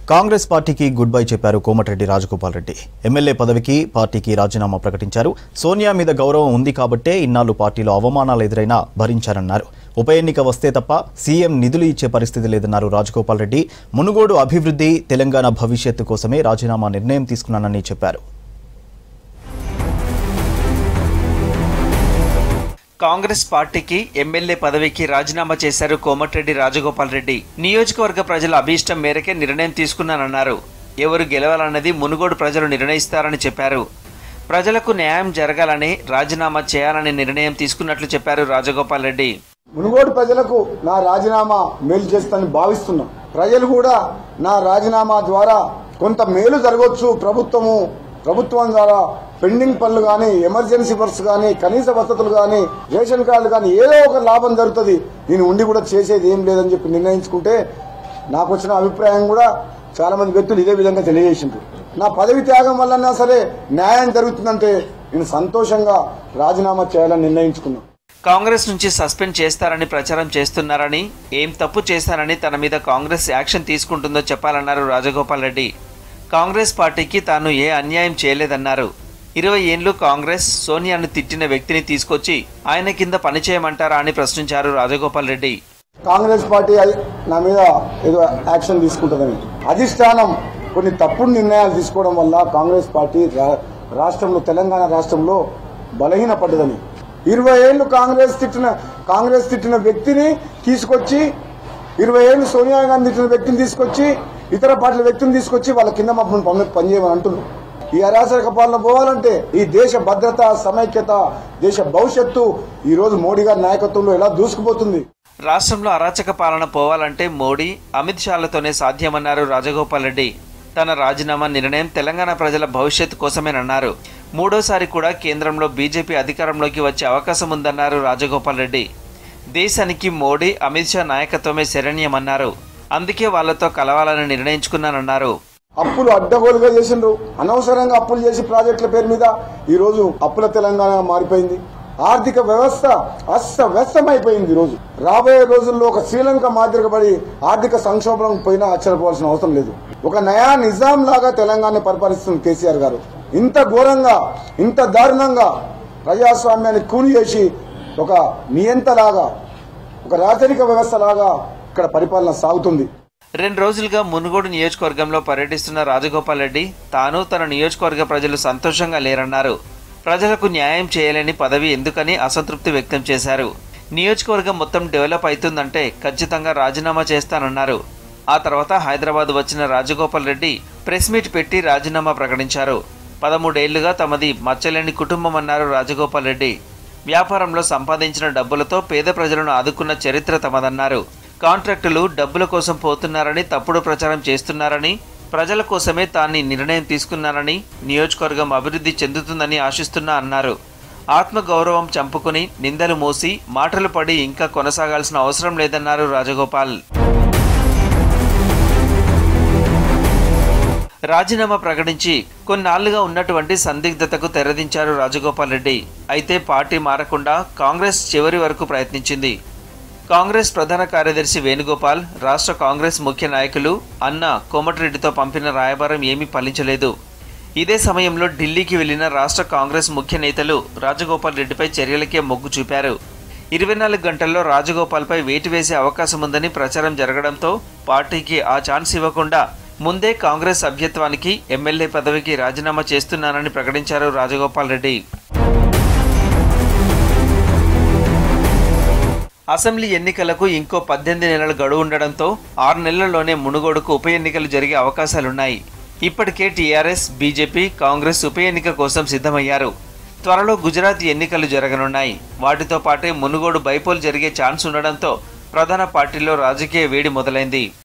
కాంగ్రెస్ పార్టీకి good bye చెప్పారు Komatireddy Rajagopal Reddy MLA పదవికి పార్టీకి రాజీనామా ప్రకటించారు సోనియా మీద గౌరవం ఉంది కాబట్టే ఇన్నాళ్ళు పార్టీలో అవమానాలు ఎదురైనా భరించారన్నారు ఉప ఎన్నిక వస్తే తప్ప సీఎం నిధులు ఇచ్చే పరిస్థితి లేదన్నారు రాజగోపాల్ రెడ్డి మునుగోడు అభివృద్ధి తెలంగాణ భవిష్యత్తు కోసమే రాజీనామా నిర్ణయం తీసుకున్నానని చెప్పారు కాంగ్రెస్ పార్టీకి ఎమ్మెల్యే పదవికి రాజీనామా చేశారు కోమటిరెడ్డి రాజగోపాల్ రెడ్డి నియోజకవర్గ ప్రజల అభీష్టం మేరకే నిర్ణయం తీసుకున్నానన్నారు ఎవరు గెలవాలన్నది మునుగోడు ప్రజలు నిర్ణయిస్తారని చెప్పారు ప్రజలకు న్యాయం జరగాలని రాజీనామా చేయాలని నిర్ణయం తీసుకున్నట్లు చెప్పారు రాజగోపాల్ రెడ్డి మునుగోడు ప్రజలకు నా రాజీనామా మేలు చేస్తానని భావిస్తున్నాం ప్రజలు కూడా నా రాజీనామా ద్వారా కొంత మేలు జరగవచ్చు ప్రభుత్వము ప్రభుత్వం ద్వారా పెండింగ్ పనులు కానీ ఎమర్జెన్సీ వర్క్స్ కానీ కనీస వసతులు కానీ రేషన్ కార్డులు కానీ ఏదో ఒక లాభం జరుగుతుంది నేను ఉండి కూడా చేసేది ఏం లేదని చెప్పి నిర్ణయించుకుంటే నాకు వచ్చిన అభిప్రాయం కూడా చాలా మంది వ్యక్తులు ఇదే విధంగా తెలియజేసిండ్రు నా పదవి త్యాగం వల్లన్నా సరే న్యాయం జరుగుతుందంటే నేను సంతోషంగా రాజీనామా చేయాలని నిర్ణయించుకున్నాను కాంగ్రెస్ నుంచి సస్పెండ్ చేస్తారని ప్రచారం చేస్తున్నారని ఏం తప్పు చేశారని తన మీద కాంగ్రెస్ యాక్షన్ తీసుకుంటుందో చెప్పాలన్నారు రాజగోపాల్ రెడ్డి కాంగ్రెస్ పార్టీకి తాను ఏ అన్యాయం చేయలేదన్నారు ఇరవై ఏండ్లు కాంగ్రెస్ సోనియాను తిట్టిన వ్యక్తిని తీసుకొచ్చి ఆయన కింద పనిచేయమంటారా అని ప్రశ్నించారు రాజగోపాల్ రెడ్డి కాంగ్రెస్ పార్టీ అది నా మీద ఏదో యాక్షన్ తీసుకుంటుందని అధిష్టానం కొన్ని తప్పుడు నిర్ణయాలు తీసుకోవడం వల్ల కాంగ్రెస్ పార్టీ రా- రాష్ట్రంలో తెలంగాణ రాష్ట్రంలో బలహీనపడ్డదని ఇరవై ఏళ్ళు కాంగ్రెస్ తిట్టిన కాంగ్రెస్ తిట్టిన వ్యక్తిని తీసుకొచ్చి ఇరవై ఏళ్ళు సోనియా గాంధీ తిట్టిన వ్యక్తిని తీసుకొచ్చి ఇతర పార్టీల వ్యక్తిని తీసుకొచ్చి వాళ్ళ కింద మమ్మల్ని పని పనిచేయమని అంటున్నారు ఈ అరాచక పాలన పోవాలంటే ఈ దేశ భద్రత సమైక్యత దేశ భవిష్యత్తు ఈ రోజు మోడీ గారి నాయకత్వంలో ఎలా దూసుకుపోతుంది రాష్ట్రంలో అరాచక పాలన పోవాలంటే మోడీ అమిత్ షాలతోనే సాధ్యమన్నారు రాజగోపాల్ రెడ్డి తన రాజీనామా నిర్ణయం తెలంగాణ ప్రజల భవిష్యత్తు కోసమేనన్నారు మూడోసారి కూడా కేంద్రంలో బీజేపీ అధికారంలోకి వచ్చే అవకాశం ఉందన్నారు రాజగోపాల్ రెడ్డి దేశానికి మోడీ అమిత్ షా నాయకత్వమే శరణ్యమన్నారు అందుకే వాళ్లతో కలవాలని నిర్ణయించుకున్నానన్నారు అప్పులు అడ్డగోలుగా చేసిండ్రు అనవసరంగా అప్పులు చేసి ప్రాజెక్టుల పేరు మీద ఈ రోజు అప్పుల తెలంగాణ మారిపోయింది ఆర్థిక వ్యవస్థ అస్తవ్యస్తమైపోయింది ఈ రోజు రాబోయే రోజుల్లో ఒక శ్రీలంక మాదిరిగా పడి ఆర్థిక సంక్షోభం పోయినా ఆశ్చర్యపోవాల్సిన అవసరం లేదు ఒక నయా నిజాం లాగా తెలంగాణ పరిపాలిస్తుంది కేసీఆర్ గారు ఇంత ఘోరంగా ఇంత దారుణంగా ప్రజాస్వామ్యాన్ని కూని చేసి ఒక నియంతలాగా ఒక రాజరిక వ్యవస్థ లాగా ఇక్కడ పరిపాలన సాగుతుంది రెండు రోజులుగా మునుగోడు నియోజకవర్గంలో పర్యటిస్తున్న రాజగోపాల్ రెడ్డి తాను తన నియోజకవర్గ ప్రజలు సంతోషంగా లేరన్నారు ప్రజలకు న్యాయం చేయలేని పదవి ఎందుకని అసంతృప్తి వ్యక్తం చేశారు నియోజకవర్గం మొత్తం డెవలప్ అవుతుందంటే ఖచ్చితంగా రాజీనామా చేస్తానన్నారు ఆ తర్వాత హైదరాబాద్ వచ్చిన రాజగోపాల్ రెడ్డి ప్రెస్ మీట్ పెట్టి రాజీనామా ప్రకటించారు పదమూడేళ్లుగా తమది మచ్చలేని కుటుంబం అన్నారు రాజగోపాల్ రెడ్డి వ్యాపారంలో సంపాదించిన డబ్బులతో పేద ప్రజలను ఆదుకున్న చరిత్ర తమదన్నారు కాంట్రాక్టులు డబ్బుల కోసం పోతున్నారని తప్పుడు ప్రచారం చేస్తున్నారని ప్రజల కోసమే తాను ఈ నిర్ణయం తీసుకున్నానని నియోజకవర్గం అభివృద్ధి చెందుతుందని ఆశిస్తున్నా అన్నారు ఆత్మగౌరవం చంపుకుని నిందలు మోసి మాటలు పడి ఇంకా కొనసాగాల్సిన అవసరం లేదన్నారు రాజగోపాల్ రాజీనామా ప్రకటించి కొన్నాళ్లుగా ఉన్నటువంటి సందిగ్ధతకు తెరదించారు రాజగోపాల్ రెడ్డి అయితే పార్టీ మారకుండా కాంగ్రెస్ చివరి వరకు ప్రయత్నించింది కాంగ్రెస్ ప్రధాన కార్యదర్శి వేణుగోపాల్ రాష్ట్ర కాంగ్రెస్ ముఖ్య నాయకులు అన్న కోమటిరెడ్డితో పంపిన రాయబారం ఏమీ ఫలించలేదు ఇదే సమయంలో ఢిల్లీకి వెళ్లిన రాష్ట్ర కాంగ్రెస్ ముఖ్య నేతలు రాజగోపాల్ రెడ్డిపై చర్యలకే మొగ్గు చూపారు ఇరవై నాలుగు గంటల్లో రాజగోపాల్పై వేటు వేసే అవకాశం ఉందని ప్రచారం జరగడంతో పార్టీకి ఆ ఛాన్స్ ఇవ్వకుండా ముందే కాంగ్రెస్ సభ్యత్వానికి ఎమ్మెల్యే పదవికి రాజీనామా చేస్తున్నానని ప్రకటించారు రాజగోపాల్ రెడ్డి అసెంబ్లీ ఎన్నికలకు ఇంకో పద్దెనిమిది నెలల గడువు ఉండడంతో ఆరు నెలల్లోనే మునుగోడుకు ఉప ఎన్నికలు జరిగే అవకాశాలున్నాయి ఇప్పటికే టీఆర్ఎస్ బీజేపీ కాంగ్రెస్ ఉప ఎన్నిక కోసం సిద్ధమయ్యారు త్వరలో గుజరాత్ ఎన్నికలు జరగనున్నాయి వాటితో పాటే మునుగోడు బైపోల్ జరిగే ఛాన్స్ ఉండడంతో ప్రధాన పార్టీల్లో రాజకీయ వేడి మొదలైంది